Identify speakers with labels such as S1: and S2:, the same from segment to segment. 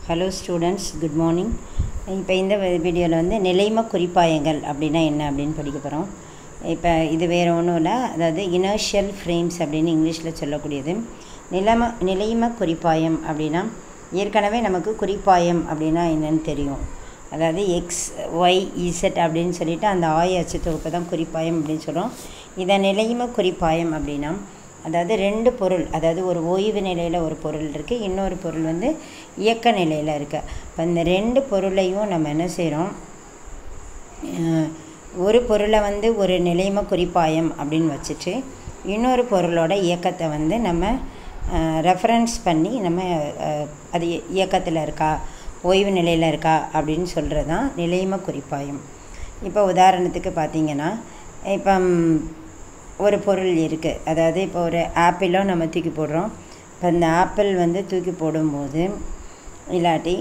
S1: hello students good morning இப்போ இந்த வீடியோவில் வந்து நிலைம குறிப்பாயங்கள் அப்படின்னா என்ன அப்படின்னு படிக்க போகிறோம் இப்போ இது வேறு ஒன்றும் இல்லை அதாவது இனர்ஷியல் ஃப்ரேம்ஸ் அப்படின்னு இங்கிலீஷில் சொல்லக்கூடியது நிலைம நிலைம குறிப்பாயம் அப்படின்னா ஏற்கனவே நமக்கு குறிப்பாயம் அப்படின்னா என்னன்னு தெரியும் அதாவது எக்ஸ் ஒய் இசட் அப்படின்னு சொல்லிட்டு அந்த ஆய அச்சு தொகுப்பு தான் குறிப்பாயம் அப்படின்னு சொல்கிறோம் இதை நிலைம குறிப்பாயம் அப்படின்னா அதாவது ரெண்டு பொருள் அதாவது ஒரு ஓய்வு நிலையில் ஒரு பொருள் இருக்குது இன்னொரு பொருள் வந்து இயக்க நிலையில் இருக்குது இப்போ இந்த ரெண்டு பொருளையும் நம்ம என்ன செய்கிறோம் ஒரு பொருளை வந்து ஒரு நிலைம குறிப்பாயம் அப்படின்னு வச்சுட்டு இன்னொரு பொருளோட இயக்கத்தை வந்து நம்ம ரெஃபரன்ஸ் பண்ணி நம்ம அது இயக்கத்தில் இருக்கா ஓய்வு நிலையில் இருக்கா அப்படின்னு சொல்கிறது தான் நிலைம குறிப்பாயம் இப்போ உதாரணத்துக்கு பார்த்திங்கன்னா இப்போ ஒரு பொருள் இருக்குது அதாவது இப்போ ஒரு ஆப்பிளோ நம்ம தூக்கி போடுறோம் இப்போ இந்த ஆப்பிள் வந்து தூக்கி போடும்போது இல்லாட்டி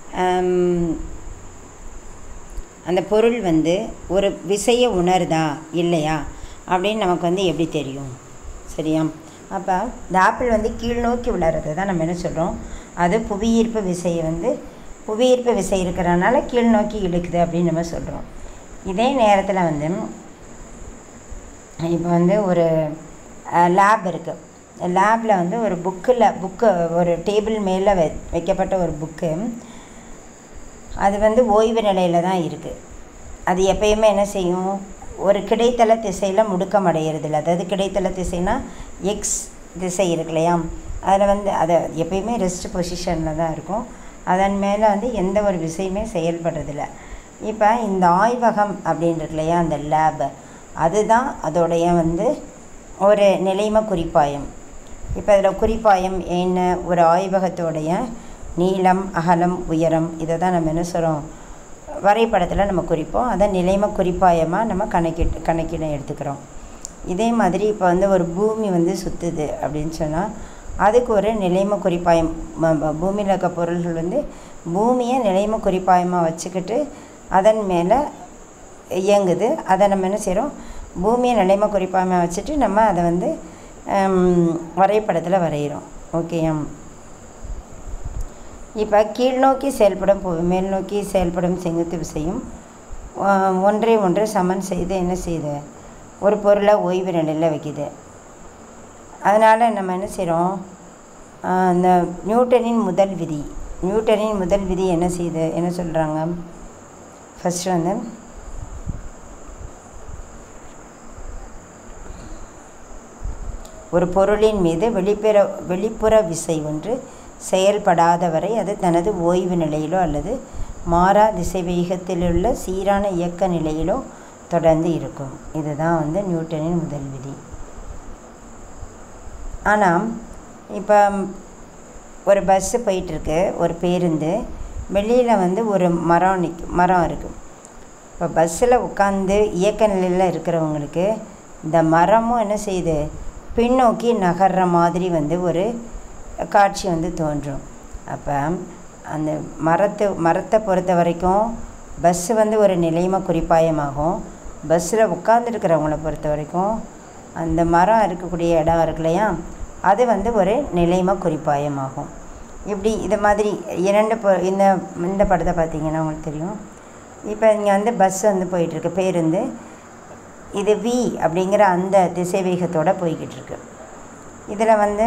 S1: அந்த பொருள் வந்து ஒரு விசையை உணருதா இல்லையா அப்படின்னு நமக்கு வந்து எப்படி தெரியும் சரியா அப்போ இந்த ஆப்பிள் வந்து கீழ் நோக்கி விளையாடுறது தான் நம்ம என்ன சொல்கிறோம் அது புவியீர்ப்பு விசையை வந்து புவியீர்ப்பு விசை இருக்கிறனால கீழ் நோக்கி இழுக்குது அப்படின்னு நம்ம சொல்கிறோம் இதே நேரத்தில் வந்து இப்போ வந்து ஒரு லேப் இருக்குது லேபில் வந்து ஒரு புக்கில் புக்கு ஒரு டேபிள் மேலே வை வைக்கப்பட்ட ஒரு புக்கு அது வந்து ஓய்வு நிலையில் தான் இருக்குது அது எப்பயுமே என்ன செய்யும் ஒரு கிடைத்தள திசையில் முடுக்கம் அடையிறதில்ல அதாவது கிடைத்தள திசைனா எக்ஸ் திசை இருக்கு இல்லையா அதில் வந்து அதை எப்பயுமே ரெஸ்ட் பொசிஷனில் தான் இருக்கும் அதன் மேலே வந்து எந்த ஒரு விசையுமே செயல்படுறதில்ல இப்போ இந்த ஆய்வகம் அப்படின்னு இருக்கு இல்லையா அந்த லேபு அதுதான் அதோடைய வந்து ஒரு நிலைம குறிப்பாயம் இப்போ இதில் குறிப்பாயம் என்ன ஒரு ஆய்வகத்தோடைய நீளம் அகலம் உயரம் இதை தான் நம்ம என்ன சொல்கிறோம் வரைபடத்தில் நம்ம குறிப்போம் அதை நிலைம குறிப்பாயமாக நம்ம கணக்கிட்டு கணக்கிட எடுத்துக்கிறோம் இதே மாதிரி இப்போ வந்து ஒரு பூமி வந்து சுற்றுது அப்படின்னு சொன்னால் அதுக்கு ஒரு நிலைம குறிப்பாயம் பூமியில் இருக்க பொருள்கள் வந்து பூமியை நிலைம குறிப்பாயமாக வச்சுக்கிட்டு அதன் மேலே இயங்குது அதை நம்ம என்ன செய்கிறோம் பூமியை நிலைமை குறிப்பாமல் வச்சுட்டு நம்ம அதை வந்து வரைபடத்தில் வரைகிறோம் ஓகேயா இப்போ கீழ்நோக்கி செயல்படும் மேல் நோக்கி செயல்படும் செங்குத்து விசையும் ஒன்றை ஒன்று சமன் செய்து என்ன செய்யுது ஒரு பொருளை ஓய்வு நிலையில் வைக்குது அதனால் நம்ம என்ன செய்கிறோம் இந்த நியூட்டனின் முதல் விதி நியூட்டனின் முதல் விதி என்ன செய்யுது என்ன சொல்கிறாங்க ஃபஸ்ட்டு வந்து ஒரு பொருளின் மீது வெளிப்புற வெளிப்புற விசை ஒன்று செயல்படாத வரை அது தனது ஓய்வு நிலையிலோ அல்லது மாறா திசை வேகத்திலுள்ள சீரான இயக்க நிலையிலோ தொடர்ந்து இருக்கும் இதுதான் வந்து நியூட்டனின் முதல் விதி ஆனால் இப்போ ஒரு பஸ்ஸு போயிட்டுருக்கு ஒரு பேருந்து வெளியில் வந்து ஒரு மரம் நிக் மரம் இருக்குது இப்போ பஸ்ஸில் உட்காந்து இயக்க நிலையில் இருக்கிறவங்களுக்கு இந்த மரமும் என்ன செய்யுது பின்னோக்கி நகர்ற மாதிரி வந்து ஒரு காட்சி வந்து தோன்றும் அப்போ அந்த மரத்தை மரத்தை பொறுத்த வரைக்கும் பஸ்ஸு வந்து ஒரு நிலைம குறிப்பாயமாகும் பஸ்ஸில் உட்காந்துருக்கிறவங்கள பொறுத்த வரைக்கும் அந்த மரம் இருக்கக்கூடிய இடம் இருக்கு இல்லையா அது வந்து ஒரு நிலைம குறிப்பாயமாகும் இப்படி இது மாதிரி இரண்டு பொ இந்த இந்த படத்தை பார்த்தீங்கன்னா உங்களுக்கு தெரியும் இப்போ இங்கே வந்து பஸ் வந்து போயிட்டுருக்கு பேருந்து இது வி அப்படிங்கிற அந்த திசை வேகத்தோடு போய்கிட்டு இருக்கு இதில் வந்து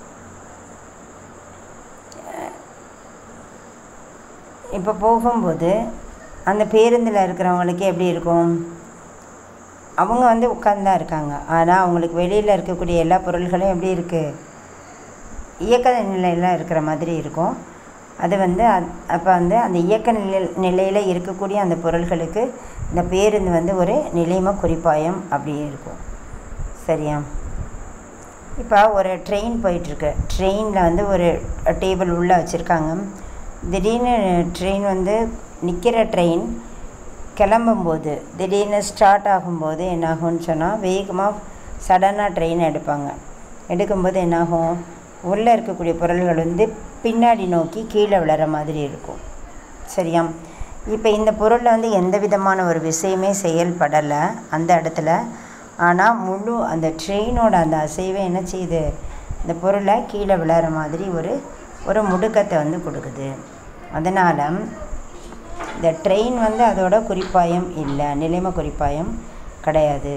S1: இப்போ போகும்போது அந்த பேருந்தில் இருக்கிறவங்களுக்கு எப்படி இருக்கும் அவங்க வந்து உட்காந்து தான் இருக்காங்க ஆனால் அவங்களுக்கு வெளியில் இருக்கக்கூடிய எல்லா பொருள்களும் எப்படி இருக்குது இயக்க நிலையில் இருக்கிற மாதிரி இருக்கும் அது வந்து அப்போ வந்து அந்த இயக்க நிலை நிலையில் இருக்கக்கூடிய அந்த பொருள்களுக்கு இந்த பேருந்து வந்து ஒரு நிலைம குறிப்பாயம் அப்படி இருக்கும் சரியா இப்போ ஒரு ட்ரெயின் போயிட்டுருக்கு ட்ரெயினில் வந்து ஒரு டேபிள் உள்ளே வச்சுருக்காங்க திடீர்னு ட்ரெயின் வந்து நிற்கிற ட்ரெயின் கிளம்பும்போது திடீர்னு ஸ்டார்ட் ஆகும்போது என்னாகும்னு சொன்னால் வேகமாக சடனாக ட்ரெயின் எடுப்பாங்க எடுக்கும்போது என்னாகும் உள்ளே இருக்கக்கூடிய பொருள்கள் வந்து பின்னாடி நோக்கி கீழே விழுற மாதிரி இருக்கும் சரியா இப்போ இந்த பொருளில் வந்து எந்த விதமான ஒரு விஷயமே செயல்படலை அந்த இடத்துல ஆனால் முழு அந்த ட்ரெயினோட அந்த அசைவை என்ன செய்யுது இந்த பொருளை கீழே விழுற மாதிரி ஒரு ஒரு முடுக்கத்தை வந்து கொடுக்குது அதனால் இந்த ட்ரெயின் வந்து அதோட குறிப்பாயம் இல்லை நிலைம குறிப்பாயம் கிடையாது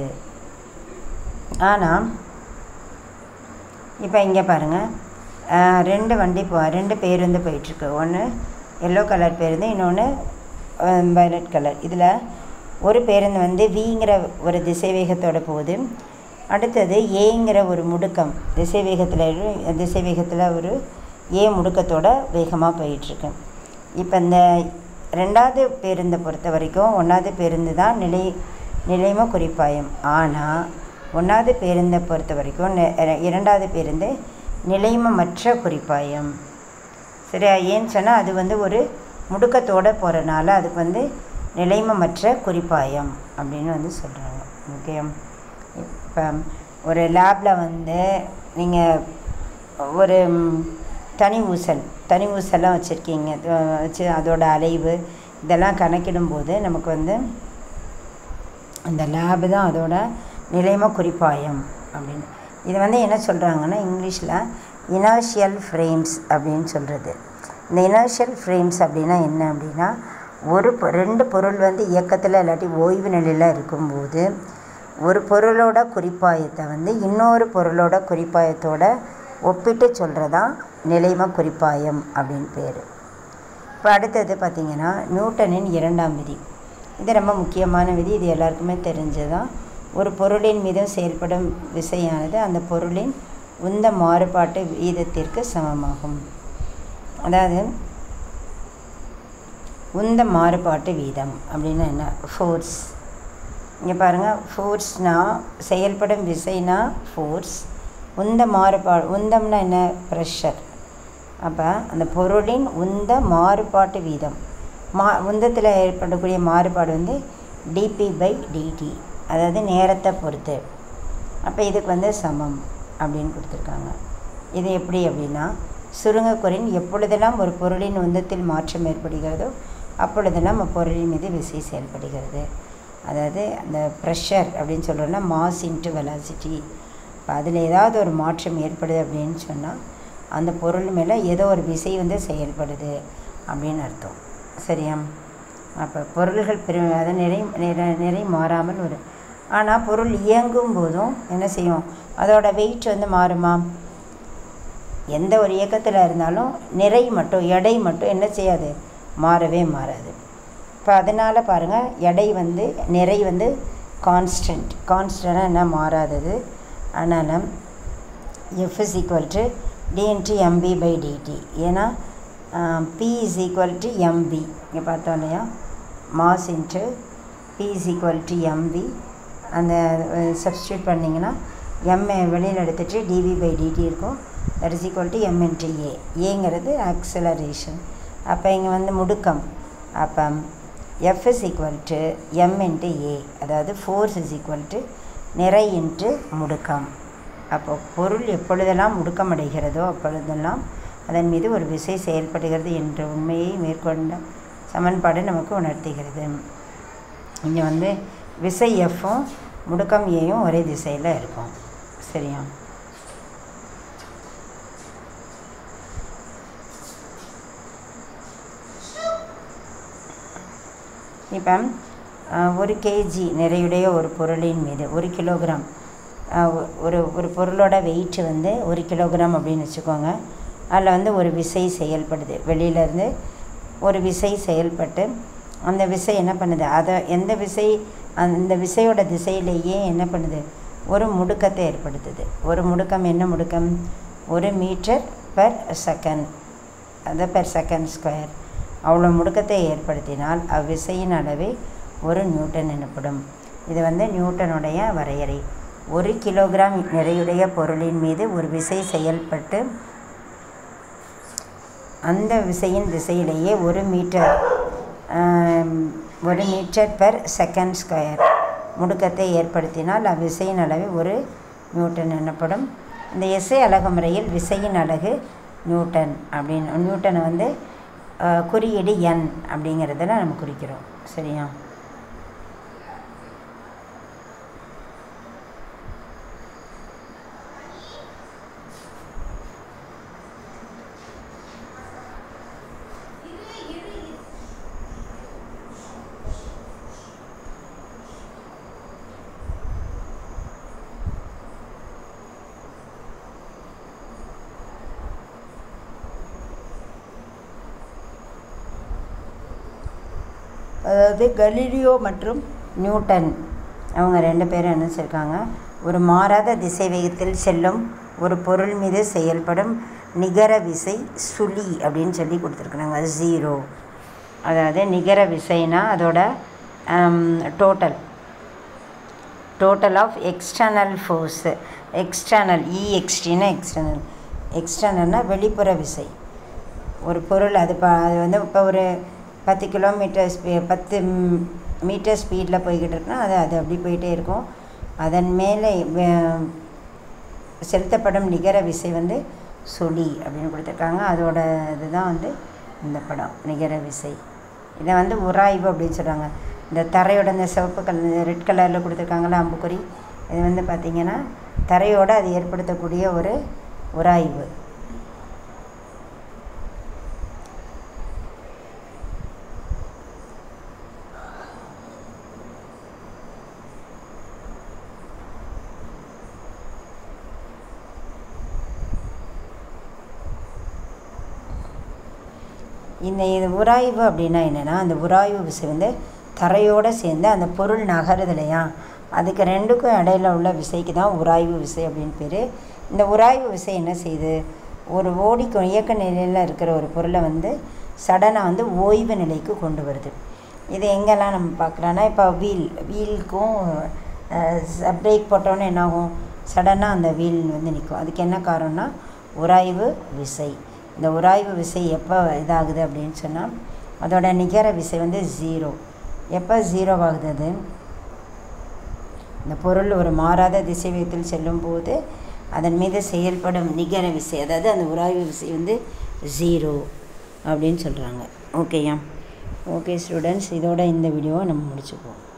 S1: ஆனால் இப்போ இங்கே பாருங்கள் ரெண்டு வண்டி போ ரெண்டு பேருந்து போயிட்டுருக்கு ஒன்று எல்லோ கலர் பேருந்து இன்னொன்று வயலட் கலர் இதில் ஒரு பேருந்து வந்து விங்கிற ஒரு திசை வேகத்தோட போகுது அடுத்தது ஏங்கிற ஒரு முடுக்கம் திசை வேகத்தில் திசை வேகத்தில் ஒரு ஏ முடுக்கத்தோட வேகமாக போயிட்டுருக்கு இப்போ இந்த ரெண்டாவது பேருந்தை பொறுத்த வரைக்கும் ஒன்றாவது பேருந்து தான் நிலை நிலைம குறிப்பாயம் ஆனால் ஒன்றாவது பேருந்தை பொறுத்த வரைக்கும் நெ- இரண்டாவது பேருந்து நிலைமமற்ற குறிப்பாயம் சரியா ஏன்னு சொன்னால் அது வந்து ஒரு முடுக்கத்தோடு போகிறனால அதுக்கு வந்து நிலைமமற்ற குறிப்பாயம் அப்படின்னு வந்து சொல்கிறாங்க ஓகே இப்போ ஒரு லேபில் வந்து நீங்கள் ஒரு ம், தனி ஊசல் தனி ஊசல்லாம் வச்சுருக்கீங்க வச்சு அதோட அலைவு இதெல்லாம் கணக்கிடும்போது நமக்கு வந்து அந்த லேபு தான் அதோட நிலைம குறிப்பாயம் அப்படின்னு இது வந்து என்ன சொல்கிறாங்கன்னா இங்கிலீஷில் இனர்ஷியல் ஃப்ரேம்ஸ் அப்படின்னு சொல்கிறது இந்த இனர்ஷியல் ஃப்ரேம்ஸ் அப்படின்னா என்ன அப்படின்னா ஒரு பொ- ரெண்டு பொருள் வந்து இயக்கத்தில் இல்லாட்டி ஓய்வு நிலையில் இருக்கும்போது ஒரு பொருளோட குறிப்பாயத்தை வந்து இன்னொரு பொருளோட குறிப்பாயத்தோட ஒப்பிட்டு சொல்கிறதான் நிலைம குறிப்பாயம் அப்படின்னு பேர் இப்போ அடுத்தது பார்த்திங்கன்னா நியூட்டனின் இரண்டாம் விதி இது ரொம்ப முக்கியமான விதி இது எல்லாருக்குமே தெரிஞ்சதான் ஒரு பொருளின் மீது செயல்படும் விசையானது அந்த பொருளின் உந்த மாறுபாட்டு வீதத்திற்கு சமமாகும் அதாவது உந்த மாறுபாட்டு வீதம் அப்படின்னா என்ன ஃபோர்ஸ் இங்கே பாருங்கள் ஃபோர்ஸ்னால் செயல்படும் விசைனா ஃபோர்ஸ் உந்த மாறுபாடு உந்தம்னா என்ன ப்ரெஷர் அப்போ அந்த பொருளின் உந்த மாறுபாட்டு வீதம் மா உந்தத்தில் ஏற்படக்கூடிய மாறுபாடு வந்து டிபி பை டிடி அதாவது நேரத்தை பொறுத்து அப்போ இதுக்கு வந்து சமம் அப்படின்னு கொடுத்துருக்காங்க இது எப்படி அப்படின்னா சுருங்கக்குறின் எப்பொழுதெல்லாம் ஒரு பொருளின் உந்தத்தில் மாற்றம் ஏற்படுகிறதோ அப்பொழுதெல்லாம் அப்பொருளின் மீது விசை செயல்படுகிறது அதாவது அந்த ப்ரெஷர் அப்படின்னு சொல்கிறோன்னா மாஸ் இன்ட்டு வெலாசிட்டி இப்போ அதில் ஏதாவது ஒரு மாற்றம் ஏற்படுது அப்படின்னு சொன்னால் அந்த பொருள் மேலே ஏதோ ஒரு விசை வந்து செயல்படுது அப்படின்னு அர்த்தம் சரியா அப்போ பொருள்கள் பெரு அதை நிறை நிறை நிறை மாறாமல் வரும் ஆனால் பொருள் இயங்கும் போதும் என்ன செய்யும் அதோட வெயிட் வந்து மாறுமா எந்த ஒரு இயக்கத்தில் இருந்தாலும் நிறை மட்டும் எடை மட்டும் என்ன செய்யாது மாறவே மாறாது இப்போ அதனால் பாருங்கள் எடை வந்து நிறை வந்து கான்ஸ்டன்ட் கான்ஸ்டன்டாக என்ன மாறாதது அதனால் F is equal to D into MP by DT ஏன்னா P is equal to MP இங்கே பார்த்தோம் இல்லையா mass into P is equal to MP அந்த சப்ஸ்டியூட் பண்ணிங்கன்னா எம் வெளியில் எடுத்துகிட்டு டிவி பை டிடி இருக்கும் that is equal to M into A ஏங்கிறது ஆக்சலரேஷன் அப்போ இங்கே வந்து முடுக்கம் அப்போ F is equal to M into A அதாவது ஃபோர்ஸ் இஸ் ஈக்குவல் டு நிறை இன்ட்டு முடுக்கம் அப்போ பொருள் எப்பொழுதெல்லாம் முடுக்கமடைகிறதோ அப்பொழுதெல்லாம் அதன் மீது ஒரு விசை செயல்படுகிறது என்ற உண்மையை மேற்கொண்ட சமன்பாடு நமக்கு உணர்த்துகிறது இங்கே வந்து விசை எஃப்பும் முடுக்கம் ஏயும் ஒரே திசையில் இருக்கும் சரியா இப்போ அஹ், ஒரு கேஜி நிறையுடைய ஒரு பொருளின் மீது ஒரு கிலோகிராம் அஹ், ஒ- ஒரு ஒரு பொருளோட வெயிட் வந்து ஒரு கிலோகிராம் அப்படின்னு வச்சுக்கோங்க அதில் வந்து ஒரு விசை செயல்படுது வெளியிலேருந்து ஒரு விசை செயல்பட்டு அந்த விசை என்ன பண்ணுது அதை எந்த விசை அந்த விசையோட திசையிலேயே என்ன பண்ணுது ஒரு முடுக்கத்தை ஏற்படுத்துது ஒரு முடுக்கம் என்ன முடுக்கம் ஒரு மீட்டர் பெர் செகண்ட் அது பெர் செகண்ட் ஸ்கொயர் அவ்வளோ முடுக்கத்தை ஏற்படுத்தினால் அவ்விசையின் அளவே ஒரு நியூட்டன் எனப்படும் இது வந்து நியூட்டனுடைய வரையறை ஒரு கிலோகிராம் நிறையுடைய பொருளின் மீது ஒரு விசை செயல்பட்டு அந்த விசையின் திசையிலேயே ஒரு மீட்டர் ஆம், ஒரு மீட்டர் பெர் செகண்ட் ஸ்கொயர் முடுக்கத்தை ஏற்படுத்தினால் அவ்விசையின் அளவு ஒரு நியூட்டன் எனப்படும் இந்த எஸ்ஐ அலகு முறையில் விசையின் அலகு நியூட்டன் அப்படின்னு நியூட்டனை வந்து ஆ, குறியீடு என் அப்படிங்கிறதுல நம்ம குறிக்கிறோம் சரியா அதாவது கலீலியோ மற்றும் நியூட்டன் அவங்க ரெண்டு பேரும் என்ன சொல்லியிருக்காங்க ஒரு மாறாத திசை வேகத்தில் செல்லும் ஒரு பொருள் மீது செயல்படும் நிகர விசை சுழி அப்படின்னு சொல்லி கொடுத்துருக்குறாங்க ஜீரோ அதாவது நிகர விசைனா அதோட total total of external force external இஎக்ஸ்டின்னா எக்ஸ்டர்னல் எக்ஸ்டர்னல்னால் வெளிப்புற விசை ஒரு பொருள் அது ப அது வந்து இப்போ ஒரு பத்து கிலோமீட்டர் ஸ்பீ பத்து மீட்டர் ஸ்பீடில் போய்கிட்டு இருக்குன்னா அது அது அப்படி போயிட்டே இருக்கும் அதன் மேலே வே- செலுத்தப்படும் நிகர விசை வந்து சுழி அப்படின்னு கொடுத்துருக்காங்க அதோட இதுதான் வந்து இந்த படம் நிகர விசை இதை வந்து உராய்வு அப்படின்னு சொல்கிறாங்க இந்த தரையோட இந்த சிவப்பு கலர் ரெட் கலரில் கொடுத்துருக்காங்களா அம்புக்குறி இது வந்து பார்த்திங்கன்னா தரையோட அது ஏற்படுத்தக்கூடிய ஒரு உராய்வு இந்த இது உராய்வு அப்படின்னா என்னென்னா அந்த உராய்வு விசை வந்து தரையோடு சேர்ந்து அந்த பொருள் நகருது இல்லையா அதுக்கு ரெண்டுக்கும் இடையில உள்ள விசைக்கு தான் உராய்வு விசை அப்படின்னு பேர் இந்த உராய்வு விசை என்ன செய்யுது ஒரு ஓடிக்கும் இயக்க நிலையில் இருக்கிற ஒரு பொருளை வந்து சடனாக வந்து ஓய்வு நிலைக்கு கொண்டு வருது இது எங்கெல்லாம் நம்ம பார்க்கலான்னா இப்போ வீல் வீலுக்கும் பிரேக் போட்டோன்னே என்னாகும் சடனாக அந்த வீல் வந்து நிற்கும் அதுக்கு என்ன காரணம்னா உராய்வு விசை இந்த உராய்வு விசை எப்போ இதாகுது அப்படின்னு சொன்னால் அதோட நிகர விசை வந்து ஜீரோ எப்போ ஜீரோ ஆகுது அது இந்த பொருள் ஒரு மாறாத திசைவேகத்தில் செல்லும்போது அதன் மீது செயல்படும் நிகர விசை அதாவது அந்த உராய்வு விசை வந்து ஜீரோ அப்படின்னு சொல்கிறாங்க ஓகேயா ஓகே ஸ்டூடெண்ட்ஸ் இதோட இந்த வீடியோவை நம்ம முடிச்சுக்குவோம்